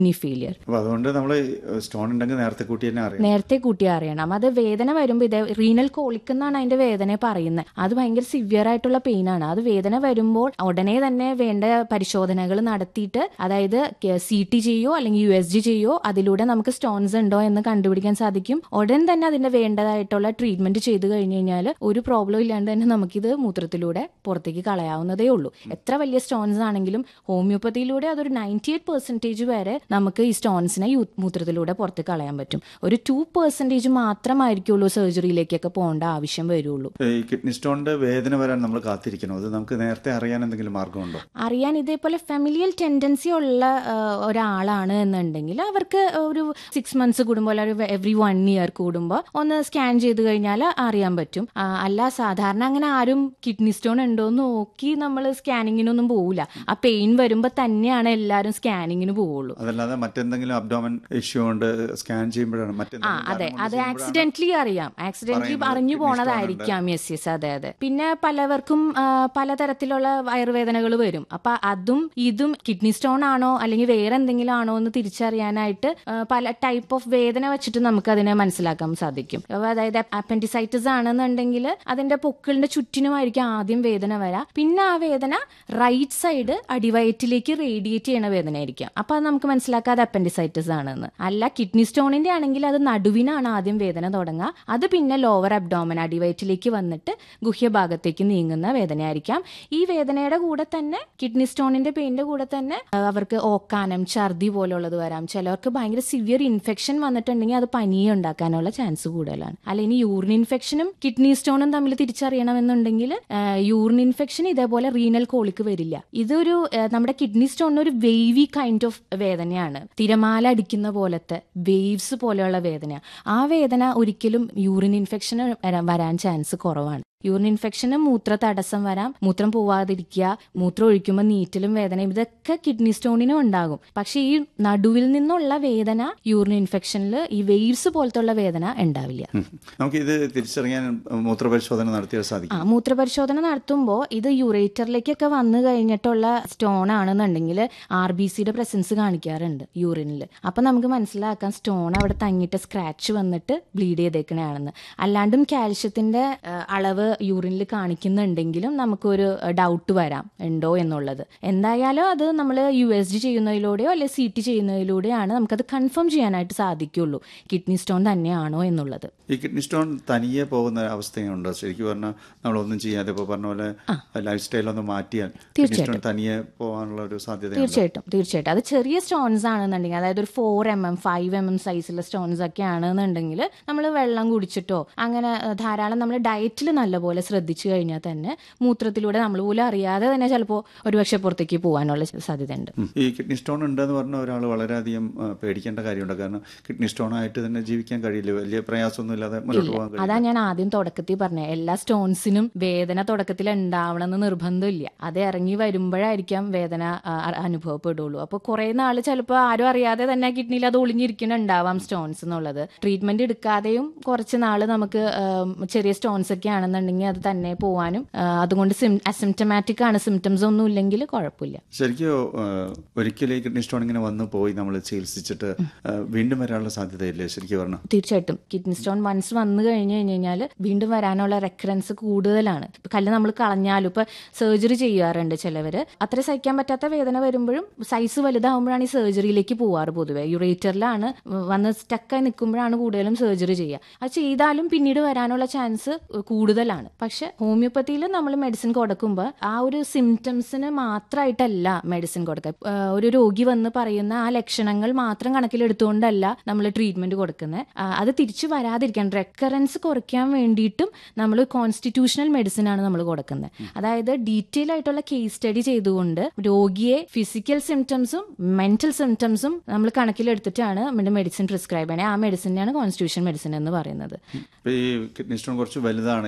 Kidney failure അപ്പൊ അതുകൊണ്ട് നമ്മൾ സ്റ്റോൺ ഉണ്ടെങ്കിൽ നേരത്തെ കൂട്ടി തന്നെ അറിയാം നേരത്തെ കൂട്ടി അറിയണം അത് വേദന വരുമ്പോൾ ഇത് റീനൽ കോളിക് എന്നാണ് അതിന്റെ വേദന പറയുന്നത് അത് ഭയങ്കര സിവിയർ ആയിട്ടുള്ള പെയിൻ ആണ് അത് വേദന വരുമ്പോൾ ഉടനെ തന്നെ വേണ്ട പരിശോധനകൾ നടത്തിയിട്ട് അതായത് സി ടി ചെയ്യോ അല്ലെങ്കിൽ യു എസ് ജി ചെയ്യോ അതിലൂടെ നമുക്ക് സ്റ്റോൺസ് ഉണ്ടോ എന്ന് കണ്ടുപിടിക്കാൻ സാധിക്കും ഉടൻ തന്നെ അതിന്റെ വേണ്ടതായിട്ടുള്ള ട്രീറ്റ്മെന്റ് ചെയ്തു കഴിഞ്ഞു കഴിഞ്ഞാൽ ഒരു പ്രോബ്ലം ഇല്ലാണ്ട് തന്നെ നമുക്കിത് മൂത്രത്തിലൂടെ പുറത്തേക്ക് കളയാവുന്നതേ ഉള്ളൂ എത്ര വലിയ സ്റ്റോൺസ് ആണെങ്കിലും ഹോമിയോപ്പതിയിലൂടെ അതൊരു നയൻറ്റി എയ്റ്റ് പെർസെന്റേജ് വരെ നമുക്ക് ഈ സ്റ്റോൺസിനെ യൂ- മൂത്രത്തിലൂടെ പുറത്ത് കളയാൻ പറ്റും ഒരു ടു പെർസെന്റേജ് മാത്രമായിരിക്കുള്ളൂ സർജറിയിലേക്കൊക്കെ പോകേണ്ട ആവശ്യം വരുള്ളൂ ഈ കിഡ്നി സ്റ്റോണിന്റെ വേദന വരാൻ നമ്മൾ കാത്തിരിക്കണം അത് നമുക്ക് നേരത്തെ അറിയാൻ എന്തെങ്കിലും മാർഗമുണ്ടോ അറിയാൻ ഇതേപോലെ ഫെമിലിയൽ ടെൻഡൻസി ഉള്ള ആ, ഒരാളാണ് എന്നുണ്ടെങ്കിൽ അവർക്ക് ഒരു സിക്സ് മന്ത്സ് കൂടുമ്പോൾ അല്ലെങ്കിൽ എവറി വൺ ഇയർ കൂടുമ്പോൾ ഒന്ന് സ്കാൻ ചെയ്ത് കഴിഞ്ഞാൽ അറിയാൻ പറ്റും ആ, അല്ല സാധാരണ അങ്ങനെ ആരും കിഡ്നി സ്റ്റോൺ ഉണ്ടോ എന്ന് നോക്കി നമ്മൾ സ്കാനിങ്ങിനൊന്നും പോവില്ല ആ പെയിൻ വരുമ്പോൾ തന്നെയാണ് എല്ലാവരും സ്കാനിങ്ങിന് പോവുള്ളൂ അതല്ലാതെ മറ്റെന്തെങ്കിലും അബ്ഡോമൻ ഇഷ്യൂ കൊണ്ട് സ്കാൻ ചെയ്യുമ്പോഴാണ് ആ മറ്റെന്തെങ്കിലും അതെ കാരണം കൊണ്ട് അത് ചെയ്യുമ്പോഴാണ് ആക്സിഡന്റലി അറിയാം ആക്സിഡന്റലി പറയുന്നത് അറിഞ്ഞു kidney stone പോണതായിരിക്കാം യെസ് യെസ് അതെ അതെ പിന്നെ പലവർക്കും ആ, പലതരത്തിലുള്ള വയറുവേദനകൾ വരും അപ്പൊ അതും ഇതും കിഡ്നി സ്റ്റോൺ ആണോ അല്ലെങ്കിൽ വേറെ എന്തെങ്കിലും ആണോ എന്ന് തിരിച്ചറിയാനായിട്ട് ആ, പല ടൈപ്പ് ഓഫ് വേദന വെച്ചിട്ട് നമുക്ക് അതിനെ മനസ്സിലാക്കാൻ സാധിക്കും അപ്പൊ അതായത് അപ്പൻഡിസൈറ്റിസ് ആണെന്നുണ്ടെങ്കിൽ അതിന്റെ പൊക്കിളിന്റെ ചുറ്റിനുമായിരിക്കും ആദ്യം വേദന വരാം പിന്നെ ആ വേദന റൈറ്റ് സൈഡ് അടിവയറ്റിലേക്ക് റേഡിയേറ്റ് ചെയ്യണ വേദന ആയിരിക്കാം അപ്പൊ അത് നമുക്ക് മനസ്സിലാക്കാതെ അപ്പൻഡിസൈറ്റിസ് ആണെന്ന് അല്ല കിഡ്നി സ്റ്റോണിന്റെ ആണെങ്കിൽ അത് നടുവിനാണ് ആദ്യം വേദന തുടങ്ങുക അത് പിന്നെ ലോവർ അബ്ഡോമൻ അടിവയറ്റിലേക്ക് വന്നിട്ട് ഗുഹ്യഭാഗത്തേക്ക് നീങ്ങുന്ന വേദനയായിരിക്കാം ഈ വേദനയുടെ കൂടെ തന്നെ കിഡ്നി സ്റ്റോണിന്റെ പെയിന്റെ കൂടെ തന്നെ ആ, അവർക്ക് ഓക്കാനം ഛർദി പോലുള്ളത് വരാം ചിലർക്ക് ഭയങ്കര സിവിയർ ഇൻഫെക്ഷൻ വന്നിട്ടുണ്ടെങ്കിൽ അത് പനിയെ ഉണ്ടാക്കാനുള്ള ചാൻസ് കൂടുതലാണ് അല്ല ഇനി യൂറിൻ ഇൻഫെക്ഷനും കിഡ്നി സ്റ്റോണും തമ്മിൽ തിരിച്ചറിയണമെന്നുണ്ടെങ്കിൽ യൂറിൻ ഇൻഫെക്ഷൻ ഇതേപോലെ റീനൽ കോളിക്ക് വരില്ല ഇതൊരു ആ, നമ്മുടെ കിഡ്നി സ്റ്റോണിന് ഒരു വേവി കൈൻഡ് ഓഫ് വേദനയാണ് തിരമാല അടിക്കുന്ന പോലത്തെ വേവ്സ് പോലെയുള്ള വേദന ആ വേദന ഒരിക്കലും യൂറിൻ ഇൻഫെക്ഷന് വരാൻ ചാൻസ് കുറവാണ് യൂറിൻ ഇൻഫെക്ഷന് മൂത്ര തടസ്സം വരാം മൂത്രം പോവാതിരിക്കുക മൂത്രം ഒഴിക്കുമ്പോൾ നീറ്റലും വേദനയും ഇതൊക്കെ കിഡ്നി സ്റ്റോണിനും ഉണ്ടാകും പക്ഷെ ഈ നടുവിൽ നിന്നുള്ള വേദന യൂറിൻ ഇൻഫെക്ഷനിൽ ഈ വെയ്വ്സ് പോലത്തുള്ള വേദന ഉണ്ടാവില്ല ഉം. നമുക്ക് ഇത് തിരിച്ചറിയാൻ മൂത്രപരിശോധന നടത്തിയാൽ ആ സാധിക്കും മൂത്രപരിശോധന നടത്തുമ്പോൾ ഇത് യൂറേറ്ററിലേക്കൊക്കെ വന്നു കഴിഞ്ഞിട്ടുള്ള സ്റ്റോൺ ആണെന്നുണ്ടെങ്കിൽ ആർ ബി സിയുടെ പ്രസൻസ് കാണിക്കാറുണ്ട് യൂറിനിൽ അപ്പം നമുക്ക് മനസ്സിലാക്കാം സ്റ്റോൺ അവിടെ തങ്ങിയിട്ട് സ്ക്രാച്ച് വന്നിട്ട് ബ്ലീഡ് ചെയ്തേക്കണയാണെന്ന് അല്ലാണ്ടും കാൽഷ്യത്തിന്റെ ആ, അളവ് യൂറിനിൽ കാണിക്കുന്നുണ്ടെങ്കിലും നമുക്കൊരു ഡൗട്ട് വരാം ഉണ്ടോ എന്നുള്ളത് എന്തായാലും അത് നമ്മൾ യു എസ് ജി ചെയ്യുന്നതിലൂടെയോ അല്ലെ സി ടി ചെയ്യുന്നതിലൂടെയാണ് നമുക്കത് കൺഫേം ചെയ്യാനായിട്ട് സാധിക്കുള്ളൂ കിഡ്നി സ്റ്റോൺ തന്നെയാണോ എന്നുള്ളത് ഈ കിഡ്നി സ്റ്റോൺ തനിയെ പോകുന്ന അവസ്ഥയുണ്ടോ ശരിക്കും പറഞ്ഞാൽ നമ്മളൊന്നും ചെയ്യാതെ ഇപ്പോൾ പറഞ്ഞ പോലെ ലൈഫ് സ്റ്റൈൽ ഒന്ന് മാറ്റിയാൽ കിഡ്നി സ്റ്റോൺ തനിയെ പോകാനുള്ള ഒരു സാധ്യതയുണ്ട് തീർച്ചയായിട്ടും തീർച്ചയായിട്ടും അത് ചെറിയ സ്റ്റോൺസ് ആണെന്നുണ്ടെങ്കിൽ അതായത് ഒരു four M M five M M സൈസിലെ സ്റ്റോൺസ് ഒക്കെ ആണെന്നുണ്ടെങ്കിൽ നമ്മൾ വെള്ളം കുടിച്ചിട്ടോ അങ്ങനെ ഏഹ്, ധാരാളം നമ്മൾ ഡയറ്റിൽ നല്ലപോലെ ശ്രദ്ധിച്ചു കഴിഞ്ഞാൽ തന്നെ മൂത്രത്തിലൂടെ നമ്മൾ പോലും അറിയാതെ തന്നെ ചിലപ്പോൾ ഒരുപക്ഷെ പുറത്തേക്ക് പോകാനുള്ള സാധ്യതയുണ്ട് ഉം. ഈ കിഡ്നി സ്റ്റോൺ ഉണ്ടെന്ന് പറഞ്ഞ ഒരാൾ വളരെയധികം ആ, പേടിക്കേണ്ട കാര്യമുണ്ട് കാരണം കിഡ്നി സ്റ്റോൺ ആയിട്ട് തന്നെ ജീവിക്കാൻ കഴിയില്ല വലിയ പ്രയാസമൊന്നും ഇല്ലാതെ മുന്നോട്ട് പോകാൻ കഴിയില്ല അതാ ഞാൻ ആദ്യം തുടക്കത്തിൽ പറഞ്ഞത് എല്ലാ സ്റ്റോൺസിനും വേദന തുടക്കത്തിൽ ഉണ്ടാവണമെന്ന് നിർബന്ധമില്ല അത് ഇറങ്ങി വരുമ്പോഴായിരിക്കാം വേദന ആ, അ- അനുഭവപ്പെടുള്ളൂ അപ്പോൾ കുറെ നാൾ ചിലപ്പോൾ ആരും അറിയാതെ തന്നെ കിഡ്നിയിൽ അത് ഒളിഞ്ഞിരിക്കുന്നുണ്ടാവാം സ്റ്റോൺസ് എന്നുള്ളത് ട്രീറ്റ്മെന്റ് എടുക്കാതെയും കുറച്ച് നാൾ നമുക്ക് ആം, ചെറിയ സ്റ്റോൺസ് ഒക്കെ ആണെന്നുണ്ടെങ്കിൽ അത് തന്നെ പോവാനും ആ, അതുകൊണ്ട് അസിംറ്റമാറ്റിക് ആണ് സിംറ്റംസ് ഒന്നും ഇല്ലെങ്കിൽ കുഴപ്പമില്ല ശരിക്കും ആ, ഒരിക്കലും ഈ കിഡ്നി സ്റ്റോൺ ഇങ്ങനെ വന്നു പോയി നമ്മൾ ചികിത്സിച്ചിട്ട് ആ, വീണ്ടും വരാനുള്ള സാധ്യതയില്ലേ ശരിക്കും പറഞ്ഞാൽ തീർച്ചയായിട്ടും കിഡ്നി സ്റ്റോൺ വൺസ് വന്നു കഴിഞ്ഞു കഴിഞ്ഞ് കഴിഞ്ഞാൽ വീണ്ടും വരാനുള്ള റെക്കറൻസ് കൂടുതലാണ് ഇപ്പൊ കല്ല് നമ്മൾ കളഞ്ഞാലും ഇപ്പൊ സർജറി ചെയ്യാറുണ്ട് ചിലവര് അത്ര സഹിക്കാൻ പറ്റാത്ത വേദന വരുമ്പോഴും സൈസ് വലുതാവുമ്പോഴാണ് ഈ സർജറിയിലേക്ക് പോവാറ് പൊതുവെ യുറേറ്ററിലാണ് വന്ന് സ്റ്റക്കായി നിൽക്കുമ്പോഴാണ് കൂടുതലും സർജറി ചെയ്യുക അത് ചെയ്താലും പിന്നീട് വരാനുള്ള ചാൻസ് കൂടുതലാണ് പക്ഷെ ഹോമിയോപ്പതിയിൽ നമ്മൾ മെഡിസിൻ കൊടുക്കുമ്പോൾ ആ ഒരു സിംറ്റംസിന് മാത്രമായിട്ടല്ല മെഡിസിൻ കൊടുക്കുക ആ, ഒരു രോഗി വന്ന് പറയുന്ന ആ ലക്ഷണങ്ങൾ മാത്രം കണക്കിലെടുത്തുകൊണ്ടല്ല നമ്മൾ ട്രീറ്റ്മെന്റ് കൊടുക്കുന്നത് അത് തിരിച്ചു വരാതിരിക്കാൻ റെക്കറൻസ് കുറയ്ക്കാൻ വേണ്ടിയിട്ടും നമ്മൾ കോൺസ്റ്റിറ്റ്യൂഷണൽ മെഡിസിൻ ആണ് നമ്മൾ കൊടുക്കുന്നത് അതായത് ഡീറ്റെയിൽ ആയിട്ടുള്ള കേസ് സ്റ്റഡി ചെയ്തുകൊണ്ട് രോഗിയെ ഫിസിക്കൽ സിംറ്റംസും മെന്റൽ സിംറ്റംസും നമ്മൾ കണക്കിലെടുത്തിട്ടാണ് നമ്മുടെ മെഡിസിൻ പ്രിസ്ക്രൈബ് ചെയ്യണേ ആ മെഡിസിനാണ് കോൺസ്റ്റിറ്റ്യൂഷൻ മെഡിസിൻ എന്ന് പറയുന്നത് ഇപ്പൊ ഈ കിഡ്നി സ്റ്റോൺ കുറച്ച് വലുതാണ് ഈ പറഞ്ഞ പോലെ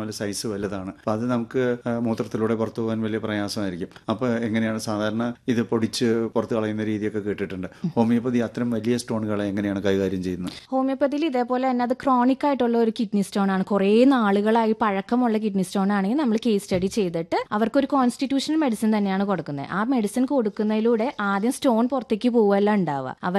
പറഞ്ഞ സൈസ് വലുതാണ് അപ്പോൾ അത് നമുക്ക് ആ, മൂത്രത്തിലൂടെ പുറത്തു പോകാൻ വലിയ പ്രയാസമായിരിക്കും അപ്പോൾ എങ്ങനെയാണ് സാധാരണ ഇത് പൊടിച്ച് പുറത്ത് കളയുന്ന രീതിയൊക്കെ കേട്ടിട്ടുണ്ട് ഹോമിയോപ്പതി അത്തരം വലിയ സ്റ്റോണുകളെ എങ്ങനെയാണ് കൈകാര്യം ചെയ്യുന്നത് ഹോമിയോപ്പതിയിൽ ഇതേപോലെ തന്നെ അത് ക്രോണിക് ആയിട്ടുള്ള ഒരു കിഡ്നി സ്റ്റോൺ ആണ് കുറേ നാളുകളായി പഴക്കമുള്ള കിഡ്നി സ്റ്റോൺ ആണെങ്കിൽ നമ്മൾ കേസ് സ്റ്റഡി ചെയ്തിട്ട് അവർക്കൊരു കോൺസ്റ്റിറ്റ്യൂഷണൽ മെഡിസിൻ തന്നെയാണ് കൊടുക്കുന്നത് ആ മെഡിസിൻ കൊടുക്കുന്നതിലൂടെ ആദ്യം സ്റ്റോൺ പുറത്തേക്ക് പോവല്ല ഉണ്ടാവുക അവർ